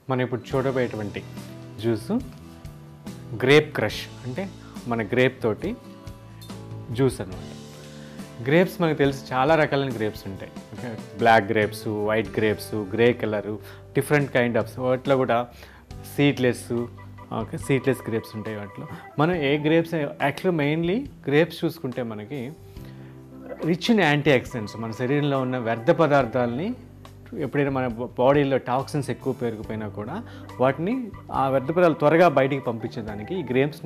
మనం ఇప్పుడు చూడబోయేటువంటి juice grape crush అంటే మన గ్రేప్ తోటి జ్యూస్ అన్నమాట గ్రేప్స్ మనకు తెలుసు చాలా రకాలైన గ్రేప్స్ ఉంటాయి okay black grapes white grapes grey colour different kind of వాటిలో కూడా సీడ్లెస్ ఓకే సీడ్లెస్ గ్రేప్స్ ఉంటాయి వాటిలో మనం ఏ గ్రేప్స్ యాక్చువల్గా మెయిన్లీ గ్రేప్స్ చూసుకుంటే మనకి రిచ్ ఇన్ యాంటీ ఆక్సిడెంట్స్ మన శరీరంలో ఉన్న వ్యర్థ పదార్థాలని ఎప్పుడైనా మన బాడీలో టాక్సిన్స్ ఎక్కువ పెరిగిపోయినా కూడా వాటిని ఆ వ్యర్థ పదార్థాలు త్వరగా బయటికి పంపించేదానికి ఈ గ్రేప్స్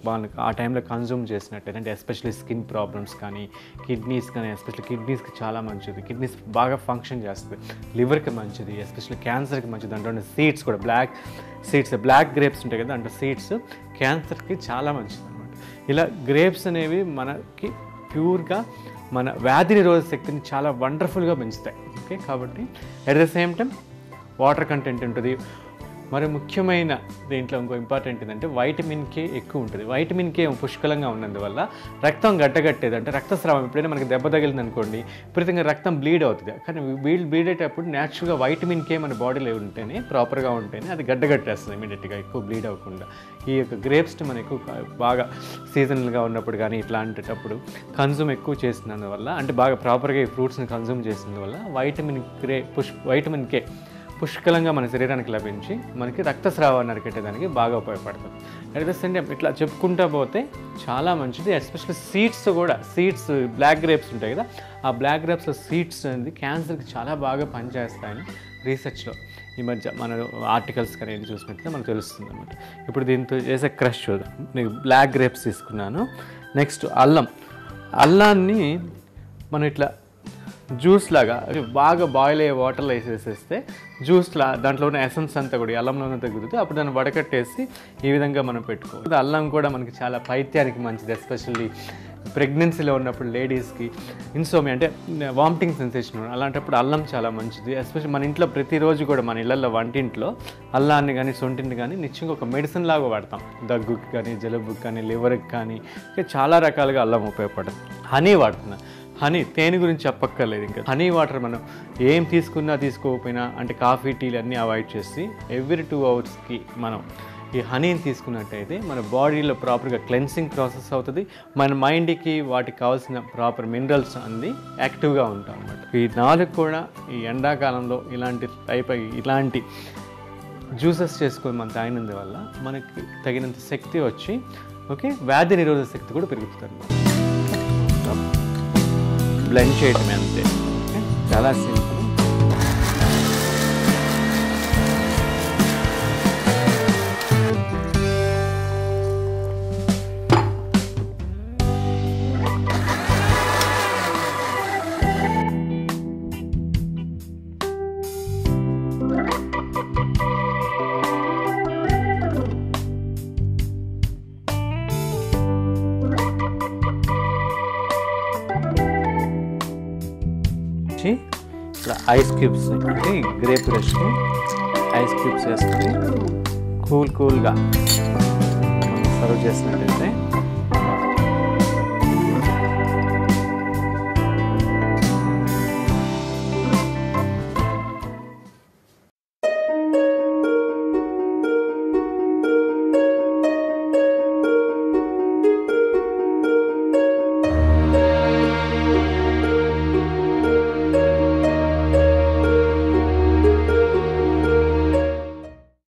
ఆ టైంలో కన్జ్యూమ్ చేసినట్టు అంటే ఎస్పెషల్లీ స్కిన్ ప్రాబ్లమ్స్ కానీ కిడ్నీస్ కానీ ఎస్పెషల్లీ కిడ్నీస్కి చాలా మంచిది కిడ్నీస్ బాగా ఫంక్షన్ చేస్తుంది లివర్కి మంచిది ఎస్పెషల్లీ క్యాన్సర్కి మంచిది అంటే సీడ్స్ కూడా బ్లాక్ సీడ్స్ బ్లాక్ గ్రేప్స్ ఉంటాయి కదా అంటే సీడ్స్ క్యాన్సర్కి చాలా మంచిది అనమాట ఇలా గ్రేప్స్ అనేవి మనకి ప్యూర్గా మన వ్యాధి నిరోధక శక్తిని చాలా వండర్ఫుల్గా పెంచుతాయి ఓకే కాబట్టి at the same time water content ఉంటుంది మరి ముఖ్యమైన దీంట్లో ఇంకో ఇంపార్టెంట్ ఏంటంటే వైటమిన్ కే ఎక్కువ ఉంటుంది వైటమిన్ కే పుష్కలంగా ఉన్నందువల్ల రక్తం గడ్డగట్టేది అంటే రక్తస్రావం ఎప్పుడైనా మనకి దెబ్బ తగిలింది అనుకోండి విపరీతంగా రక్తం బ్లీడ్ అవుతుంది కానీ బ్లీడ్ బ్లీడ్ అయ్యేటప్పుడు న్యాచురల్గా వైటమిన్ కే మన బాడీలో ఉంటేనే ప్రాపర్గా ఉంటేనే అది గడ్డగట్టేస్తుంది ఇమీడియట్గా ఎక్కువ బ్లీడ్ అవ్వకుండా ఈ యొక్క గ్రేప్స్ని మనం ఎక్కువ బాగా సీజనల్గా ఉన్నప్పుడు కానీ ఇట్లాంటప్పుడు కన్జ్యూమ్ ఎక్కువ చేసినందువల్ల అంటే బాగా ప్రాపర్గా ఈ ఫ్రూట్స్ని కన్జ్యూమ్ చేసినందువల్ల వైటమిన్ గ్రే పుష్ వైటమిన్ కే పుష్కలంగా మన శరీరానికి లభించి మనకి రక్తస్రావాన్ని అరికెట్టేదానికి బాగా ఉపయోగపడుతుంది అట్ ద సేమ్ టైం ఇట్లా చెప్పుకుంటా పోతే చాలా మంచిది ఎస్పెషల్లీ సీడ్స్ కూడా సీడ్స్ బ్లాక్ గ్రేప్స్ ఉంటాయి కదా ఆ బ్లాక్ గ్రేప్స్లో సీడ్స్ అనేది క్యాన్సర్కి చాలా బాగా పనిచేస్తాయని రీసెర్చ్లో ఈ మధ్య మన ఆర్టికల్స్ కానీ ఏది చూసినట్లయితే మనకు తెలుస్తుంది అనమాట ఇప్పుడు దీంతో చేసే క్రష్ చూద్దాం నేను బ్లాక్ గ్రేప్స్ తీసుకున్నాను నెక్స్ట్ అల్లం అల్లాన్ని మనం ఇట్లా జ్యూస్ లాగా అది బాగా బాయిల్ అయ్యే వాటర్లో వేసేసేస్తే జ్యూస్ లా దాంట్లో ఉన్న ఎసెన్స్ అంతా కూడా ఈ అల్లంలో అంతా కుదిరితే అప్పుడు దాన్ని వడకట్టేసి ఈ విధంగా మనం పెట్టుకోవాలి అల్లం కూడా మనకి చాలా పైత్యానికి మంచిది ఎస్పెషల్లీ ప్రెగ్నెన్సీలో ఉన్నప్పుడు లేడీస్కి ఇన్సోమి అంటే వామిటింగ్ సెన్సేషన్ అలాంటప్పుడు అల్లం చాలా మంచిది ఎస్పెషల్లీ మన ఇంట్లో ప్రతిరోజు కూడా మన ఇళ్ళల్లో వంటింట్లో అల్లాన్ని కానీ సొంటిని కానీ నిత్యంగా ఒక మెడిసిన్ లాగా వాడతాం దగ్గుకి కానీ జలుబుకి కానీ లివర్కి కానీ ఇంకా చాలా రకాలుగా అల్లం ఉపయోగపడుతుంది హనీ వాడుతున్నా హనీ తేనె గురించి చెప్పక్కర్లేదు ఇంకా హనీ వాటర్ మనం ఏం తీసుకున్నా తీసుకోకపోయినా అంటే కాఫీ టీలు అన్నీ అవాయిడ్ చేసి ఎవ్రీ టూ అవర్స్కి మనం ఈ హనీని తీసుకున్నట్టయితే మన బాడీలో ప్రాపర్గా క్లెన్సింగ్ ప్రాసెస్ అవుతుంది మన మైండ్కి వాటికి కావాల్సిన ప్రాపర్ మినరల్స్ అంది యాక్టివ్గా ఉంటాం అనమాట ఈ నాలుగు కూడా ఈ ఎండాకాలంలో ఇలాంటి టైప్ ఇలాంటి జ్యూసెస్ చేసుకొని మనం తాగినందువల్ల మనకి తగినంత శక్తి వచ్చి ఓకే వ్యాధి నిరోధక శక్తి కూడా పెరుగుతుంది బ్లెండ్ చేయటమే అంతే ఓకే? చాలా సింపుల్ వచ్చి ఇట్లా ఐస్ క్యూబ్స్ అంటే గ్రేప్ రష్ని ఐస్ క్యూబ్స్ వేసుకొని కూల్ కూల్గా సర్వ్ చేసినట్టయితే